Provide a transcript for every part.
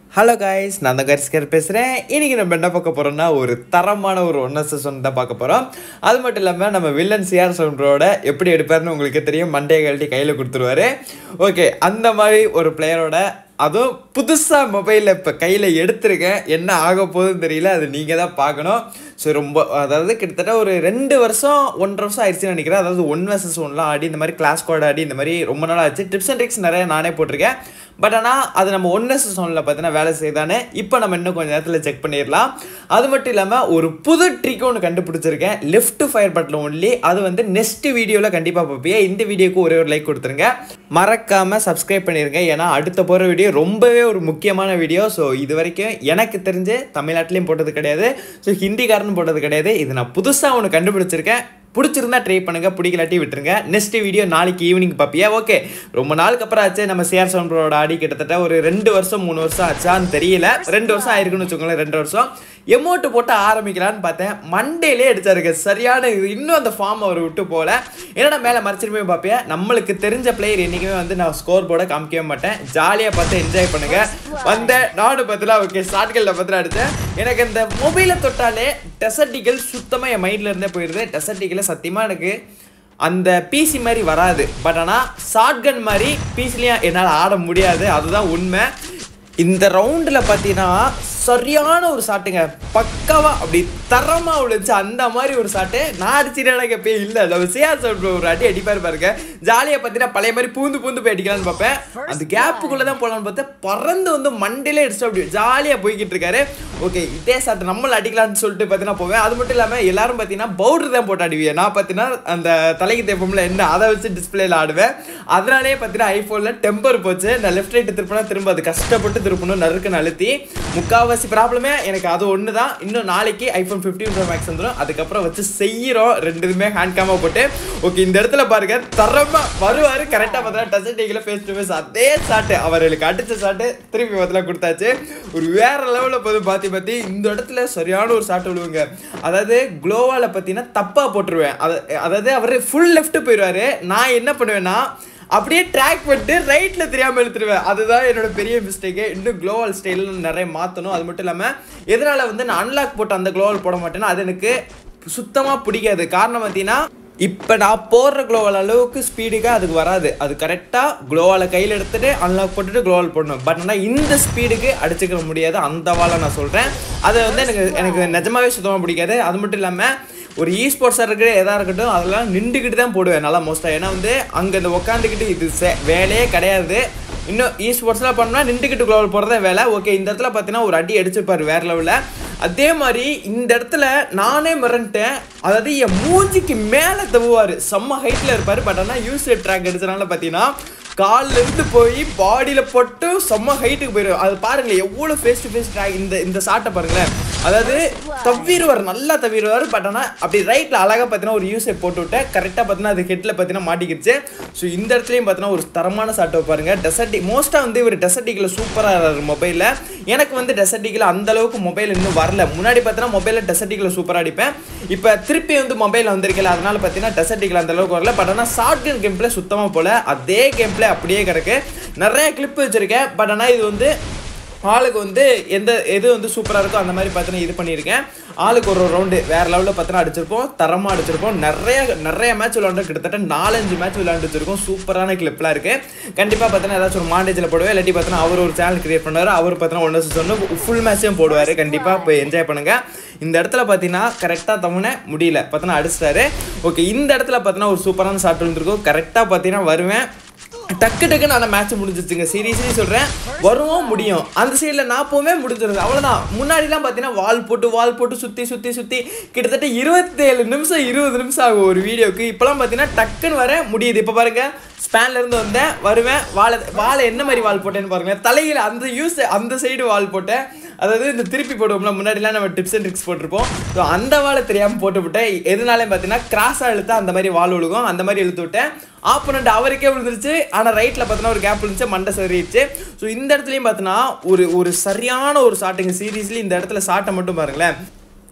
hello guys நான் தான் கரிஸ்கர் பேசுகிறேன் இன்றைக்கி நம்ம என்ன பார்க்க போகிறோம்னா ஒரு தரமான ஒரு ஒன் எஸ்எஸ் தான் பார்க்க போகிறோம் அது மட்டும் இல்லாமல் நம்ம வில்லன் சிஆர் சவுண்டரோட எப்படி எடுப்பாருன்னு உங்களுக்கு தெரியும் மண்டே கழட்டி கையில் கொடுத்துருவாரு ஓகே அந்த மாதிரி ஒரு பிளேயரோட அதுவும் புதுசாக மொபைலில் இப்போ கையில் எடுத்திருக்கேன் என்ன ஆக போகுதுன்னு தெரியல அது நீங்கள் தான் பார்க்கணும் ஸோ ரொம்ப அதாவது கிட்டத்தட்ட ஒரு ரெண்டு வருஷம் ஒன்றரை வருஷம் ஆயிடுச்சுன்னு நினைக்கிறேன் அதாவது ஒன் வர்சஸ் ஒன்லாம் ஆடி இந்த மாதிரி கிளாஸ் கோட் ஆடி இந்த மாதிரி ரொம்ப நாள் ஆச்சு டிப்ஸ் அண்ட் ட்ரிக்ஸ் நிறைய நானே போட்டிருக்கேன் பட் ஆனால் அது நம்ம ஒன் வர்சஸ் ஒன்ல பார்த்தீங்கன்னா வேலை செய்தானே இப்போ நம்ம இன்னும் கொஞ்சம் நேரத்தில் செக் பண்ணிடலாம் அது மட்டும் இல்லாமல் ஒரு புது ட்ரிக் ஒன்று கண்டுபிடிச்சிருக்கேன் லெஃப்ட் ஃபயர் பட்டன் ஒன்லி அது வந்து நெக்ஸ்ட் வீடியோவில் கண்டிப்பாக பார்ப்பீங்க இந்த வீடியோக்கு ஒரே ஒரு லைக் கொடுத்துருங்க மறக்காமல் சப்ஸ்கிரைப் பண்ணிருங்க ஏன்னா அடுத்த போகிற வீடியோ ரொம்பவே ஒரு முக்கியமான வீடியோ ஸோ இது வரைக்கும் எனக்கு தெரிஞ்சு தமிழ்நாட்டிலையும் போட்டது கிடையாது ஸோ ஹிந்திக்காரனும் போட்டது கிடையாது இது நான் புதுசாக ஒன்று கண்டுபிடிச்சிருக்கேன் பிடிச்சிருந்தா ட்ரை பண்ணுங்க பிடிக்கலாட்டி விட்டுருங்க நெக்ஸ்ட் வீடியோ நாளைக்கு ஈவினிங் பார்ப்பியா ஓகே ரொம்ப நாளுக்கு அப்புறம் ஆச்சு நம்ம சிஆர் சவுண்டரோட ஆடி கிட்டத்தட்ட ஒரு ரெண்டு வருஷம் மூணு வருஷம் ஆச்சான்னு தெரியல ரெண்டு வருஷம் ஆயிருக்குன்னு வச்சுக்கோங்களேன் ரெண்டு வருஷம் எமௌண்ட் போட்டு ஆரம்பிக்கலான்னு பார்த்தேன் மண்டேலே அடிச்சாருங்க சரியான இது இன்னும் அந்த ஃபார்ம் அவர் விட்டு போகல என்னடா மேலே மறைச்சிருமே பார்ப்பேன் நம்மளுக்கு தெரிஞ்ச பிளேயர் என்றைக்குமே வந்து நான் ஸ்கோர் போர்டை காமிக்கவே மாட்டேன் ஜாலியாக பார்த்து என்ஜாய் பண்ணுங்க வந்தேன் நானும் பார்த்தலாம் ஓகே ஷார்ட்களில் பார்த்து அடித்தேன் எனக்கு இந்த மொபைலை தொட்டாலே டெசர்டிகள் சுத்தமாக என் மைண்டில் இருந்தே போயிடுது டெசர்டிகளை சத்தியமாக எனக்கு அந்த பிசி மாதிரி வராது பட் ஆனால் ஷார்ட்கன் மாதிரி பிசிலையும் என்னால் ஆட முடியாது அதுதான் உண்மை இந்த ரவுண்டில் பார்த்தீங்கன்னா சரியான ஒரு ஷாட்டுங்க பக்காவா அப்படி தரமாக விழுந்துச்சு அந்த மாதிரி ஒரு ஷாட்டு நான் அடிச்சுட்டு எப்பயே இல்லை நம்ம சிஆர் சவுண்ட் ஒரு அடி அடிப்பார் பாருங்க ஜாலியாக பார்த்தீங்கன்னா பழைய மாதிரி பூந்து பூந்து போய் அடிக்கலாம்னு பார்ப்பேன் அந்த கேப்புக்குள்ளே தான் போகலான்னு பார்த்தா பறந்து வந்து மண்டையிலே அடிச்சு அப்படி ஜாலியாக போய்கிட்டு இருக்காரு ஓகே இதே ஷாட் நம்மள அடிக்கலாம்னு சொல்லிட்டு பார்த்தீங்கன்னா போவேன் அது மட்டும் இல்லாமல் எல்லாரும் பார்த்தீங்கன்னா பவுடர் தான் போட்டு ஆடுவேன் நான் பார்த்தீங்கன்னா அந்த தலைக்கு தேப்பம்ல என்ன அதை வச்சு டிஸ்பிளேல ஆடுவேன் அதனாலே பார்த்தீங்கன்னா ஐஃபோனில் டெம்பர் போச்சு நான் லெஃப்ட் ரைட்டு திருப்பினா திரும்ப அது கஷ்டப்பட்டு திருப்பணும் நறுக்குன்னு அழுத்தி முக்கால்வாசி ப்ராப்ளமே எனக்கு அது ஒன்று தான் இன்னும் நாளைக்கு ஐஃபோன் ஃபிஃப்டீன் ப்ரோ மேக்ஸ் வந்துடும் அதுக்கப்புறம் வச்சு செய்கிறோம் ரெண்டுதுமே ஹேண்ட் கேமாக போட்டு ஓகே இந்த இடத்துல பாருங்க தரமாக வருவார் கரெக்டாக பார்த்தா டச் டேக்கில் ஃபேஸ் டு ஃபேஸ் அதே ஷாட்டு அவர்களுக்கு அடித்த ஷாட்டு திருப்பி பார்த்தலாம் கொடுத்தாச்சு ஒரு வேற லெவலில் போது பார்த்தி பார்த்தி இந்த இடத்துல சரியான ஒரு ஷாட் விழுவுங்க அதாவது குளோவால் பார்த்தீங்கன்னா தப்பாக போட்டுருவேன் அது அதாவது அவர் ஃபுல் லெஃப்ட் போயிடுவார் நான் என்ன பண்ணுவேன்னா அப்படியே ட்ராக் பண்ணிட்டு ரைட்டில் தெரியாமல் எடுத்துருவேன் அதுதான் என்னோட பெரிய மிஸ்டேக்கு இன்னும் குளோவல் ஸ்டைலில் நிறைய மாற்றணும் அது மட்டும் இல்லாமல் எதனால் வந்து நான் அன்லாக் போட்டு அந்த குளோவல் போட மாட்டேன்னா அது எனக்கு சுத்தமாக பிடிக்காது காரணம் பார்த்தீங்கன்னா இப்போ நான் போடுற குளோவல் அளவுக்கு ஸ்பீடுக்கு அதுக்கு வராது அது கரெக்டாக குளோவாலை கையில் எடுத்துகிட்டு அன்லாக் போட்டுட்டு குளோவல் போடணும் பட் ஆனால் இந்த ஸ்பீடுக்கு அடிச்சுக்க முடியாது அந்த வாழை நான் சொல்கிறேன் அது வந்து எனக்கு எனக்கு நிஜமாவே சுத்தமாக பிடிக்காது அது மட்டும் இல்லாமல் ஒரு இ ஸ்போர்ட்ஸாக இருக்கிற எதாக இருக்கட்டும் அதெல்லாம் நின்றுக்கிட்டு தான் போடுவேன் நல்லா மோஸ்ட்டாக ஏன்னா வந்து அங்கே இந்த உட்காந்துக்கிட்டு இது வேலையே கிடையாது இன்னும் இ ஸ்போர்ட்ஸ்லாம் பண்ணால் நின்றுக்கிட்டு குளோவல் போடுறதே வேலை ஓகே இந்த இடத்துல பார்த்தீங்கன்னா ஒரு அடி அடிச்சிருப்பார் வேறு லெவலில் அதே மாதிரி இந்த இடத்துல நானே மிரண்டேன் அதாவது என் மூஞ்சிக்கு மேலே தவுவார் செம்ம ஹைட்டில் இருப்பார் பட் ஆனால் யூஸ் ட்ராக் அடிச்சனால பார்த்தீங்கன்னா காலில் இருந்து போய் பாடியில் போட்டு செம்ம ஹைட்டுக்கு போயிடும் அது பாருங்களேன் எவ்வளோ ஃபேஸ் டு ஃபேஸ் ட்ராக் இந்த இந்த ஷாட்டை பாருங்களேன் அதாவது தவிடுவார் நல்லா தவிடுவார் பட் ஆனால் அப்படி ரைட்டில் அழகாக பார்த்தீங்கன்னா ஒரு யூஸை போட்டு விட்டேன் கரெக்டாக பார்த்தீங்கன்னா அது ஹெட்டில் பார்த்தீங்கன்னா மாட்டிக்கிடுச்சு ஸோ இந்த இடத்துலையும் பார்த்தீங்கன்னா ஒரு தரமான ஷாட்டை பாருங்க டெசர்டி மோஸ்ட்டாக வந்து இவர் டெசர்டிக்கில் சூப்பராக இருக்கார் மொபைலில் எனக்கு வந்து டெசர்டிக்கில் அந்த அளவுக்கு மொபைல் இன்னும் வரல முன்னாடி பார்த்தீங்கன்னா மொபைலில் டெசர்டிக்கில் சூப்பராக அடிப்பேன் இப்போ திருப்பி வந்து மொபைலில் வந்திருக்கல அதனால பார்த்தீங்கன்னா டெசர்டிக்கில் அந்த அளவுக்கு வரல பட் ஆனால் ஷார்ட் கன் கேம் பிளே சுத்தமாக போல அதே கேம் பிளே அப்படியே கிடக்கு நிறைய கிளிப் வச்சுருக்கேன் பட் ஆனால் இது வந்து ஆளுக்கு வந்து எந்த எது வந்து சூப்பராக இருக்கோ அந்த மாதிரி பார்த்தீங்கன்னா இது பண்ணியிருக்கேன் ஆளுக்கு ஒரு ரவுண்டு வேறு லெவலில் பார்த்தீங்கன்னா அடிச்சிருப்போம் தரமாக அடிச்சிருப்போம் நிறைய நிறைய மேட்ச் விளாண்டு கிட்டத்தட்ட நாலஞ்சு மேட்ச் விளாண்டு வச்சிருக்கோம் சூப்பரான கிளிப்லாம் இருக்குது கண்டிப்பாக பார்த்தீங்கன்னா ஏதாச்சும் ஒரு மாண்டேஜில் போடுவேன் இல்லாட்டி பார்த்தீங்கன்னா அவர் ஒரு சேனல் கிரியேட் பண்ணுவார் அவர் பார்த்தீங்கன்னா ஒன்று சொன்னு ஃபுல் மேட்சையும் போடுவார் கண்டிப்பாக போய் என்ஜாய் பண்ணுங்கள் இந்த இடத்துல பார்த்தீங்கன்னா கரெக்டாக தவணை முடியல பார்த்தீங்கன்னா அடிச்சிட்டாரு ஓகே இந்த இடத்துல பார்த்தீங்கன்னா ஒரு சூப்பரான ஷாட் விழுந்திருக்கும் கரெக்டாக பார்த்தீங்கன்னா வருவேன் டக்கு டக்குன்னு அந்த மேட்ச் முடிஞ்சிச்சுங்க சீரியஸ்லி சொல்கிறேன் வருவோம் முடியும் அந்த சைடில் நான் போவே முடிஞ்சிருது அவ்வளோதான் முன்னாடிலாம் பார்த்தீங்கன்னா வால் போட்டு வால் போட்டு சுற்றி சுற்றி சுற்றி கிட்டத்தட்ட இருபத்தேழு நிமிஷம் இருபது நிமிஷம் ஆகும் ஒரு வீடியோக்கு இப்போலாம் பார்த்தீங்கன்னா டக்குன்னு வர முடியுது இப்போ பாருங்கள் ஸ்பேன்லேருந்து வந்தேன் வருவேன் வாழை வாழை என்ன மாதிரி வால் போட்டேன்னு பாருங்கள் தலையில் அந்த யூஸ் அந்த சைடு வால் போட்டேன் அதாவது இந்த திருப்பி போடுவோம்ல முன்னாடிலாம் நம்ம டிப்ஸ் அண்ட் ட்ரிக்ஸ் போட்டிருப்போம் ஸோ அந்த வாழை தெரியாமல் போட்டு விட்டேன் எதனாலே பார்த்தீங்கன்னா கிராஸாக இழுத்தா அந்த மாதிரி வால் விழுகும் அந்த மாதிரி இழுத்து விட்டேன் ஆப்போனண்ட் அவருக்கே விழுந்துருச்சு ஆனால் ரைட்டில் பார்த்தீங்கன்னா ஒரு கேப் இருந்துச்சு மண்டை சரிடுச்சு ஸோ இந்த இடத்துலையும் பார்த்தீங்கன்னா ஒரு ஒரு சரியான ஒரு ஷாட்டுங்க சீரியஸ்லி இந்த இடத்துல ஷாட்டை மட்டும் பாருங்களேன்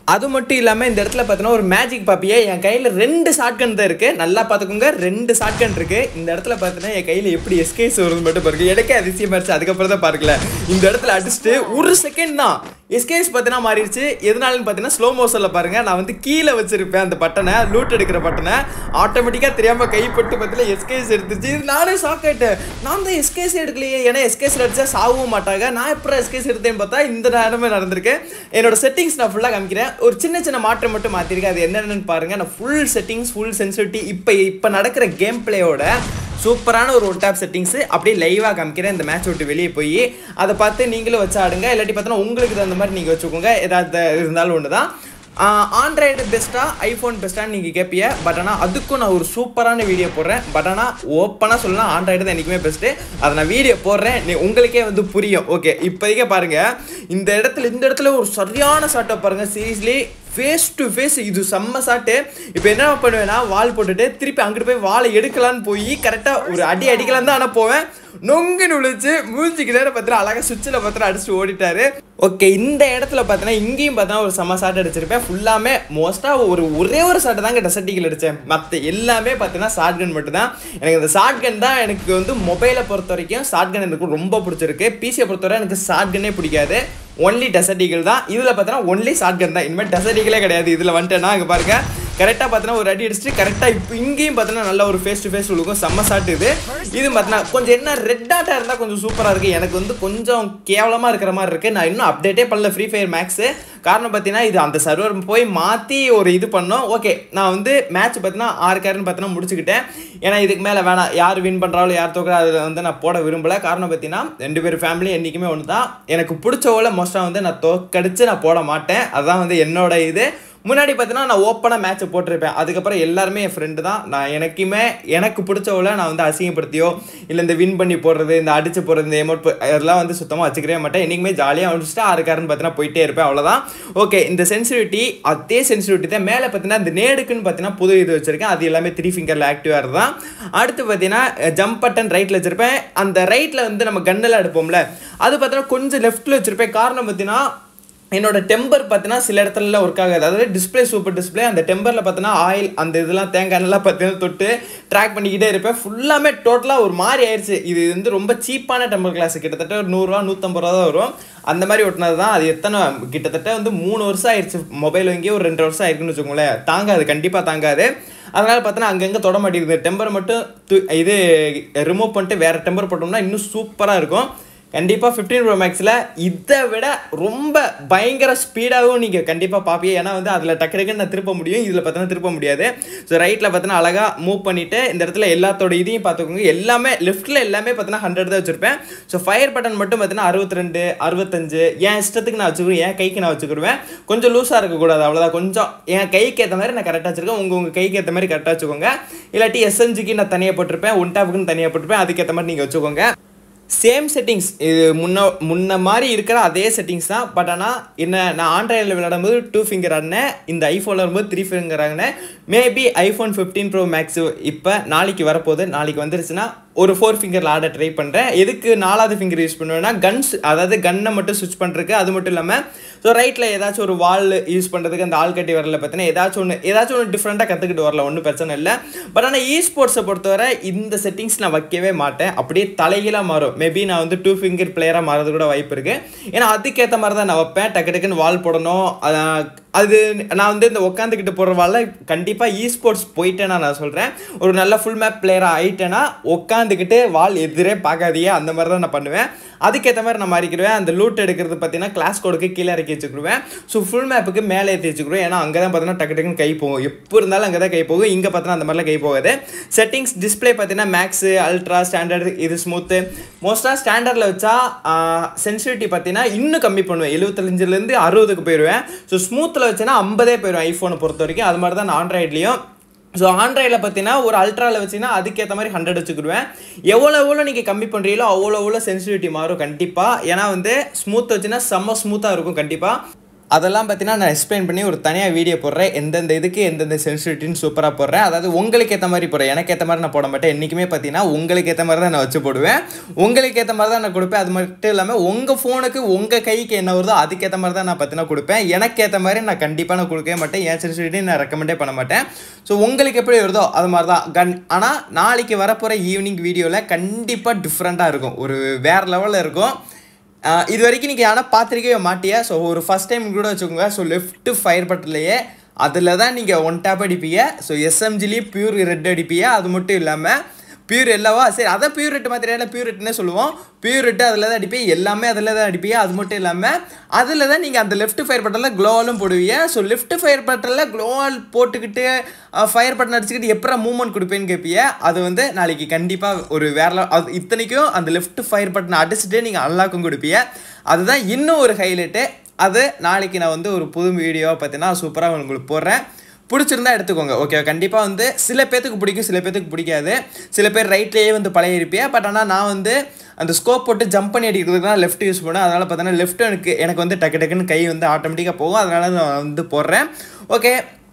அது மட்டும் இல்லாமல் இந்த இடத்துல பார்த்தீங்கன்னா ஒரு மேஜிக் பாப்பியே என் கையில் ரெண்டு ஷாட்கன் தான் இருக்குது நல்லா பார்த்துக்கோங்க ரெண்டு ஷாட்கன் இருக்குது இந்த இடத்துல பார்த்தீங்கன்னா என் கையில் எப்படி எஸ்கேஸ் வருது மட்டும் பாருங்க எனக்கே அதிசயமா இருந்துச்சு அதுக்கப்புறம் தான் பார்க்கல இந்த இடத்துல அடிச்சுட்டு ஒரு செகண்ட் தான் எஸ்கேஸ் பார்த்தீங்கன்னா மாறிடுச்சு எதனாலன்னு பார்த்தீங்கன்னா ஸ்லோ மோஷனில் பாருங்க நான் வந்து கீழே வச்சிருப்பேன் அந்த பட்டனை லூட் எடுக்கிற பட்டனை ஆட்டோமேட்டிக்காக தெரியாமல் கைப்பட்டு பார்த்தீங்கன்னா எஸ்கேஸ் எடுத்துச்சு இது நானே ஷாக் ஆயிட்டேன் நான் தான் எஸ்கேஸ் எடுக்கலையே ஏன்னா எஸ்கேஸ் அடிச்சா சாகவும் மாட்டாங்க நான் எப்போ எஸ்கேஸ் எடுத்தேன்னு பார்த்தா இந்த நேரமே நடந்திருக்கு என்னோட செட்டிங்ஸ் நான் ஃபுல்லாக காமிக்கிறேன் ஒரு சின்ன சின்ன மாற்றம் மட்டும் மாற்றிருக்கேன் அது என்னென்னு பாருங்க நான் ஃபுல் செட்டிங்ஸ் ஃபுல் சென்சிட்டிவிட்டி இப்போ இப்போ நடக்கிற கேம் பிளேயோட சூப்பரான ஒரு ஒன் டாப் செட்டிங்ஸ் அப்படியே லைவாக காமிக்கிறேன் இந்த மேட்ச் விட்டு வெளியே போய் அதை பார்த்து நீங்களும் வச்சு ஆடுங்க இல்லாட்டி பார்த்தோன்னா உங்களுக்கு தகுந்த மாதிரி நீங்கள் வச்சுக்கோங்க ஏதாவது இருந்தாலும் ஒன்று தான் ஆண்ட்ராய்டு பெஸ்ட்டா ஐஃபோன் பெஸ்ட்டான்னு நீங்கள் கேட்பிய பட் ஆனால் அதுக்கும் நான் ஒரு சூப்பரான வீடியோ போடுறேன் பட் ஆனால் ஓப்பனாக சொல்லலாம் ஆண்ட்ராய்டு தான் என்றைக்குமே பெஸ்ட்டு அதை நான் வீடியோ போடுறேன் நீ உங்களுக்கே வந்து புரியும் ஓகே இப்போதைக்கே பாருங்கள் இந்த இடத்துல இந்த இடத்துல ஒரு சரியான ஷாட்டை பாருங்கள் சீரியஸ்லி ஃபேஸ் டு ஃபேஸ் இது செம்ம ஷாட்டு இப்போ என்ன பண்ணுவேன்னா வால் போட்டுட்டு திருப்பி அங்கிட்டு போய் வாழை எடுக்கலான்னு போய் கரெக்டாக ஒரு அடி அடிக்கலாம் தான் ஆனால் போவேன் நொங்கு நுழிச்சு மூஞ்சிக்கு நேரம் பார்த்துட்டு அழகாக சுவிட்சில் பார்த்துட்டு அடிச்சுட்டு ஓடிட்டாரு ஓகே இந்த இடத்துல பார்த்தீங்கன்னா இங்கேயும் பார்த்தா ஒரு செம்ம ஷாட் அடிச்சிருப்பேன் ஃபுல்லாமே மோஸ்ட்டாக ஒரு ஒரே ஒரு ஷாட் தாங்க டெசர்ட்டிகள் அடித்தேன் மற்ற எல்லாமே பார்த்தீங்கன்னா ஷார்ட் கன் மட்டும் தான் எனக்கு இந்த ஷார்ட் கன் தான் எனக்கு வந்து மொபைலை பொறுத்த வரைக்கும் ஷார்ட் கன் எனக்கு ரொம்ப பிடிச்சிருக்கு பிசியை பொறுத்தவரை எனக்கு ஷார்ட் கன்னே பிடிக்காது ஒன்லி டெசர்ட்டிகள் தான் இதில் பார்த்தீங்கன்னா ஒன்லி ஷார்ட் கன் தான் இனிமேல் டெசர்ட்டிகளே கிடையாது இதில் வந்துட்டேன்னா அங்கே பாருங்க கரெக்டாக பார்த்தீங்கன்னா ஒரு அடி அடிச்சுட்டு கரெக்டாக இப்போ இங்கேயும் பார்த்தீங்கன்னா நல்ல ஒரு ஃபேஸ் டு ஃபேஸ் விழுக்கும் செம்ம ஷாட் இது இது பார்த்தீங்கன்னா கொஞ்சம் என்ன ரெட் டாட்டாக இருந்தால் கொஞ்சம் சூப்பராக இருக்குது எனக்கு வந்து கொஞ்சம் கேவலமாக இருக்கிற மாதிரி இருக்குது நான் இன்னும் அப்டேட்டே பண்ணல ஃப்ரீ ஃபயர் மேக்ஸு காரணம் பார்த்தீங்கன்னா இது அந்த சர்வர் போய் மாற்றி ஒரு இது பண்ணோம் ஓகே நான் வந்து மேட்ச் பார்த்தீங்கன்னா ஆறு கேரன்னு பார்த்தீங்கன்னா முடிச்சுக்கிட்டேன் ஏன்னா இதுக்கு மேலே வேணாம் யார் வின் பண்ணுறாலும் யார் தோக்குறா அதில் வந்து நான் போட விரும்பல காரணம் பார்த்தீங்கன்னா ரெண்டு பேர் ஃபேமிலி என்றைக்குமே ஒன்று தான் எனக்கு பிடிச்ச ஓல மோஸ்ட்டாக வந்து நான் தோக்கடிச்சு நான் போட மாட்டேன் அதுதான் வந்து என்னோட இது முன்னாடி பார்த்தீங்கன்னா நான் ஓப்பனாக மேட்ச்சை போட்டிருப்பேன் அதுக்கப்புறம் எல்லாருமே என் ஃப்ரெண்டு தான் நான் எனக்குமே எனக்கு பிடிச்சவள நான் வந்து அசிங்கப்படுத்தியோ இல்லை இந்த வின் பண்ணி போடுறது இந்த அடிச்சு போடுறது இந்த எமௌண்ட் அதெல்லாம் வந்து சுத்தமாக வச்சுக்கவே மாட்டேன் என்றைக்குமே ஜாலியாக முடிச்சுட்டு ஆறுக்காரன்னு பார்த்தீங்கன்னா போயிட்டே இருப்பேன் அவ்வளோதான் ஓகே இந்த சென்சிட்டிவிட்டி அதே சென்சிட்டிவிட்டி தான் மேலே பார்த்தீங்கன்னா இந்த நேடுக்குன்னு பார்த்தீங்கன்னா புது இது வச்சிருக்கேன் அது எல்லாமே த்ரீ ஃபிங்கரில் ஆக்டிவாக தான் அடுத்து பார்த்தீங்கன்னா ஜம்ப் பட்டன் ரைட்டில் வச்சிருப்பேன் அந்த ரைட்டில் வந்து நம்ம கன்னெல்லாம் எடுப்போம்ல அது பார்த்தீங்கன்னா கொஞ்சம் லெஃப்ட்டில் வச்சிருப்பேன் காரணம் பார்த்தீங்கன்னா என்னோட டெம்பர் பார்த்தீங்கன்னா சில இடத்துல ஒர்க் ஆகாது அதாவது டிஸ்பிளே சூப்பர் டிஸ்பிளே அந்த டெம்பரில் பார்த்தீங்கன்னா ஆயில் அந்த இதெல்லாம் தேங்காய் எண்ணெய்லாம் பார்த்தீங்கன்னா தொட்டு ட்ராக் பண்ணிக்கிட்டே இருப்பேன் ஃபுல்லாமே டோட்டலாக ஒரு மாதிரி ஆயிடுச்சு இது வந்து ரொம்ப சீப்பான டெம்பர் கிளாஸ் கிட்டத்தட்ட ஒரு நூறுரூவா நூற்றம்பது ரூபா தான் வரும் அந்த மாதிரி ஒட்டினது தான் அது எத்தனை கிட்டத்தட்ட வந்து மூணு வருஷம் ஆயிடுச்சு மொபைல் வாங்கி ஒரு ரெண்டு வருஷம் ஆயிருக்குன்னு வச்சுக்கோங்களேன் தாங்காது கண்டிப்பாக தாங்காது அதனால் பார்த்தோன்னா அங்கங்கே தொட மாட்டேங்குது டெம்பர் மட்டும் து- இது ரிமூவ் பண்ணிட்டு வேறு டெம்பர் போட்டோம்னா இன்னும் சூப்பராக இருக்கும் கண்டிப்பாக ஃபிஃப்டீன் ப்ரோ மேக்ஸில் இதை விட ரொம்ப பயங்கர ஸ்பீடாகவும் நீங்கள் கண்டிப்பாக பார்ப்பீங்க ஏன்னா வந்து அதில் டக்கு டக்குன்னு நான் திருப்ப முடியும் இதில் பார்த்தோன்னா திருப்ப முடியாது ஸோ ரைட்டில் பார்த்தோன்னா அழகாக மூவ் பண்ணிவிட்டு இந்த இடத்துல எல்லாத்தோட இதையும் பார்த்துக்கோங்க எல்லாமே லெஃப்ட்டில் எல்லாமே பார்த்தோன்னா ஹண்ட்ரட் தான் வச்சுருப்பேன் ஸோ ஃபயர் பட்டன் மட்டும் பார்த்தீங்கன்னா அறுபத்தி ரெண்டு அறுபத்தஞ்சு என் இஷ்டத்துக்கு நான் வச்சுக்குவேன் என் கைக்கு நான் வச்சுக்கிடுவேன் கொஞ்சம் லூஸாக இருக்கக்கூடாது அவ்வளோதான் கொஞ்சம் என் கைக்கு ஏற்ற மாதிரி நான் கரெக்டாக வச்சுருக்கேன் உங்கள் உங்கள் கைக்கு ஏற்ற மாதிரி கரெக்டாக வச்சுக்கோங்க இல்லாட்டி எஸ்என்ஜிக்கு நான் தனியாக போட்டிருப்பேன் ஒன் டாப்புக்குன்னு தனியாக போட்டிருப்பேன் அதுக்கேற்ற மாதிரி நீங்கள் வச்சுக்கோங்க சேம் செட்டிங்ஸ் இது முன்ன முன்ன மாதிரி இருக்கிற அதே செட்டிங்ஸ் தான் பட் ஆனால் என்ன நான் ஆண்ட்ராய்டில் விளையாடும்போது டூ ஃபிங்கர் ஆடினேன் இந்த ஐஃபோனில் வரும்போது த்ரீ ஃபிங்கர் ஆகினேன் maybe iPhone fifteen pro max இப்போ நாளைக்கு வரப்போகுது நாளைக்கு வந்துருச்சுன்னா ஒரு ஃபோர் ஃபிங்கரில் ஆட ட்ரை பண்ணுறேன் எதுக்கு நாலாவது ஃபிங்கர் யூஸ் பண்ணுவேன்னா கன்ஸ் அதாவது கன்னை மட்டும் ஸ்விட்ச் பண்ணுறதுக்கு அது மட்டும் இல்லாமல் ஸோ ரைட்டில் ஏதாச்சும் ஒரு வால் யூஸ் பண்ணுறதுக்கு அந்த ஆள் கட்டி வரல பார்த்தீங்கன்னா ஏதாச்சும் ஒன்று ஏதாச்சும் ஒன்று டிஃப்ரெண்ட்டாக கற்றுக்கிட்டு வரல ஒன்றும் பிரச்சனை இல்லை பட் ஆனால் இ ஸ்போர்ட்ஸை பொறுத்தவரை இந்த செட்டிங்ஸ் நான் வைக்கவே மாட்டேன் அப்படியே தலைகீழாக மாறும் மேபி நான் வந்து டூ ஃபிங்கர் பிளேயராக மாறது கூட வாய்ப்பு இருக்குது ஏன்னா அதுக்கேற்ற மாதிரி தான் நான் வைப்பேன் டக்கு டக்குன்னு வால் போடணும் அஹ் அது நான் வந்து இந்த உட்காந்துக்கிட்டு போகிற வாழ கண்டிப்பாக இ ஸ்போர்ட்ஸ் போயிட்டேன்னா நான் சொல்கிறேன் ஒரு நல்ல ஃபுல் மேப் பிளேயராக ஆயிட்டேன்னா உட்காந்துக்கிட்டு வால் எதிரே பார்க்காதீங்க அந்த மாதிரி தான் நான் பண்ணுவேன் அதுக்கேற்ற மாதிரி நான் மாறிக்கிடுவேன் அந்த லூட் எடுக்கிறது பார்த்தீங்கன்னா கிளாஸ் கோடுக்கு கீழே இறக்கி வச்சுக்கிடுவேன் ஸோ ஃபுல் மேப்புக்கு மேலே ஏற்றி வச்சுக்கிடுவேன் ஏன்னா அங்கே தான் பார்த்தீங்கன்னா டக்கு டக்குன்னு கை போகும் எப்போ இருந்தாலும் அங்கே தான் கை போகும் இங்கே பார்த்தீங்கன்னா அந்த மாதிரிலாம் கை போகாது செட்டிங்ஸ் டிஸ்ப்ளே பார்த்தீங்கன்னா மேக்ஸு அல்ட்ரா ஸ்டாண்டர்ட் இது ஸ்மூத்து மோஸ்ட்டாக ஸ்டாண்டர்டில் வச்சா சென்சிட்டிவிட்டி பார்த்தீங்கன்னா இன்னும் கம்மி பண்ணுவேன் எழுபத்தஞ்சிலேருந்து அறுபதுக்கு போயிடுவேன் ஸோ ஸ்மூத்தில் வச்சேன்னா ஐம்பதே போயிடும் ஐஃபோனை பொறுத்த வரைக்கும் அது மாதிரி தான் நான் ஆண்ட்ராய்ட்லேயும் ஸோ ஆண்ட்ராய்டில் பார்த்தீங்கன்னா ஒரு அல்ட்ராவில் வச்சிங்கன்னா அதுக்கேற்ற மாதிரி ஹண்ட்ரட் வச்சுக்கிடுவேன் எவ்வளோ எவ்வளோ நீங்கள் கம்மி பண்ணுறீங்களோ அவ்வளோ எவ்வளோ சென்சிட்டிவிட்டி மாறும் கண்டிப்பாக ஏன்னா வந்து ஸ்மூத் வச்சுன்னா செம்ம ஸ்மூத்தாக இருக்கும் கண்டிப்பாக அதெல்லாம் பார்த்தீங்கன்னா நான் எக்ஸ்பிளைன் பண்ணி ஒரு தனியாக வீடியோ போடுறேன் எந்தெந்த இதுக்கு எந்தெந்த சென்சிட்டின்னு சூப்பராக போடுறேன் அதாவது உங்களுக்கு ஏற்ற மாதிரி போடுறேன் எனக்கு ஏற்ற மாதிரி நான் போட மாட்டேன் என்றைக்குமே பார்த்தீங்கன்னா உங்களுக்கு ஏற்ற மாதிரி தான் நான் வச்சு போடுவேன் உங்களுக்கு ஏற்ற மாதிரி தான் நான் கொடுப்பேன் அது மட்டும் இல்லாமல் உங்கள் ஃபோனுக்கு உங்கள் கைக்கு என்ன வருதோ அதுக்கேற்ற மாதிரி தான் நான் பார்த்தீங்கன்னா கொடுப்பேன் எனக்கு ஏற்ற மாதிரி நான் கண்டிப்பாக நான் கொடுக்கவே மாட்டேன் என் சென்சிட்டிவிட்டி நான் ரெக்கமெண்டே பண்ண மாட்டேன் ஸோ உங்களுக்கு எப்படி வருதோ அது மாதிரி தான் கன் ஆனால் நாளைக்கு வரப்போகிற ஈவினிங் வீடியோவில் கண்டிப்பாக டிஃப்ரெண்ட்டாக இருக்கும் ஒரு வேறு லெவலில் இருக்கும் ஆஹ் இது வரைக்கும் நீங்கள் ஆனால் பார்த்துருக்கவே மாட்டியா ஸோ ஒரு ஃபஸ்ட் டைம் கூட வச்சுக்கோங்க ஸோ லெஃப்ட் ஃபயர் பட்டன்லையே அதில் தான் நீங்கள் ஒன் டேப் அடிப்பீங்க ஸோ எஸ்எம்ஜிலேயே பியூர் ரெட் அடிப்பீங்க அது மட்டும் இல்லாமல் பியூர் எல்லவா சரி அதை பியூர் ரெட் மாதிரி பியூர் ரெட்னே சொல்லுவோம் பியூர் ரெட்டு அதில் தான் அடிப்பீங்க எல்லாமே அதில் தான் அடிப்பீங்க அது மட்டும் இல்லாமல் அதில் தான் நீங்கள் அந்த லெஃப்ட் ஃபயர் பட்டனில் க்ளோவாலும் போடுவீங்க ஸோ லெஃப்ட் ஃபயர் பட்டனில் க்ளோவால் போட்டுக்கிட்டு ஃபயர் பட்டன் அடிச்சுக்கிட்டு எப்போ மூவ்மெண்ட் கொடுப்பேன்னு கேட்பீங்க அது வந்து நாளைக்கு கண்டிப்பாக ஒரு வேற அது இத்தனைக்கும் அந்த லெஃப்ட் ஃபயர் பட்டன் அடிச்சுட்டே நீங்கள் அன்லாக்கும் கொடுப்பீங்க அதுதான் இன்னும் ஒரு ஹைலைட்டு அது நாளைக்கு நான் வந்து ஒரு புது வீடியோவை பார்த்தீங்கன்னா சூப்பராக உங்களுக்கு போடுறேன் பிடிச்சிருந்தா எடுத்துக்கோங்க ஓகே கண்டிப்பாக வந்து சில பேத்துக்கு பிடிக்கும் சில பேத்துக்கு பிடிக்காது சில பேர் ரைட்லேயே வந்து பழைய இருப்பேன் பட் ஆனால் நான் வந்து அந்த ஸ்கோப் போட்டு ஜம்ப் பண்ணி அடிக்கிறதுக்கு தான் லெஃப்ட் யூஸ் பண்ணேன் அதனால் பார்த்தீங்கன்னா லெஃப்ட் எனக்கு எனக்கு வந்து டக்கு டக்குன்னு கை வந்து ஆட்டோமேட்டிக்காக போகும் அதனால் நான் வந்து போடுறேன் ஓகே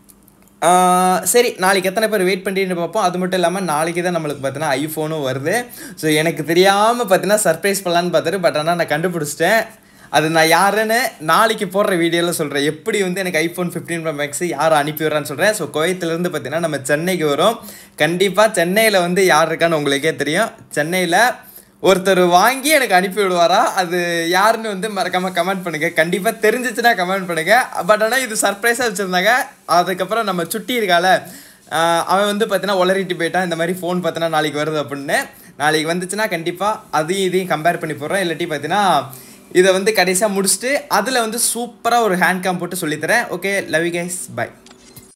சரி நாளைக்கு எத்தனை பேர் வெயிட் பண்ணிட்டு பார்ப்போம் அது மட்டும் இல்லாமல் நாளைக்கு தான் நம்மளுக்கு பார்த்தீங்கன்னா ஐஃபோனும் வருது ஸோ எனக்கு தெரியாமல் பார்த்தீங்கன்னா சர்ப்ரைஸ் பண்ணலான்னு பார்த்துட்டு பட் ஆனால் நான் கண்டுபிடிச்சிட்டேன் அது நான் யாருன்னு நாளைக்கு போடுற வீடியோவில் சொல்கிறேன் எப்படி வந்து எனக்கு ஐஃபோன் ஃபிஃப்டீன் ப்ரோ மேக்ஸ் யார் அனுப்பி விட்றான்னு சொல்கிறேன் ஸோ கோயத்துலேருந்து பார்த்தீங்கன்னா நம்ம சென்னைக்கு வரும் கண்டிப்பாக சென்னையில் வந்து யார் இருக்கான்னு உங்களுக்கே தெரியும் சென்னையில் ஒருத்தர் வாங்கி எனக்கு அனுப்பி விடுவாரா அது யாருன்னு வந்து மறக்காமல் கமெண்ட் பண்ணுங்கள் கண்டிப்பாக தெரிஞ்சிச்சுன்னா கமெண்ட் பண்ணுங்கள் பட் ஆனால் இது சர்ப்ரைஸாக வச்சுருந்தாங்க அதுக்கப்புறம் நம்ம சுட்டி இருக்கால ஆஹ் அவன் வந்து பார்த்தீங்கன்னா உளறிட்டு போயிட்டான் இந்த மாதிரி ஃபோன் பார்த்தீங்கன்னா நாளைக்கு வருது அப்படின்னு நாளைக்கு வந்துச்சுன்னா கண்டிப்பாக அதையும் இதையும் கம்பேர் பண்ணி போடுறோம் இல்லாட்டி பார்த்தீங்கன்னா இதை வந்து கடைசியாக முடிச்சுட்டு அதில் வந்து சூப்பராக ஒரு ஹேண்ட் கேம் போட்டு சொல்லித்தரேன் okay love you guys by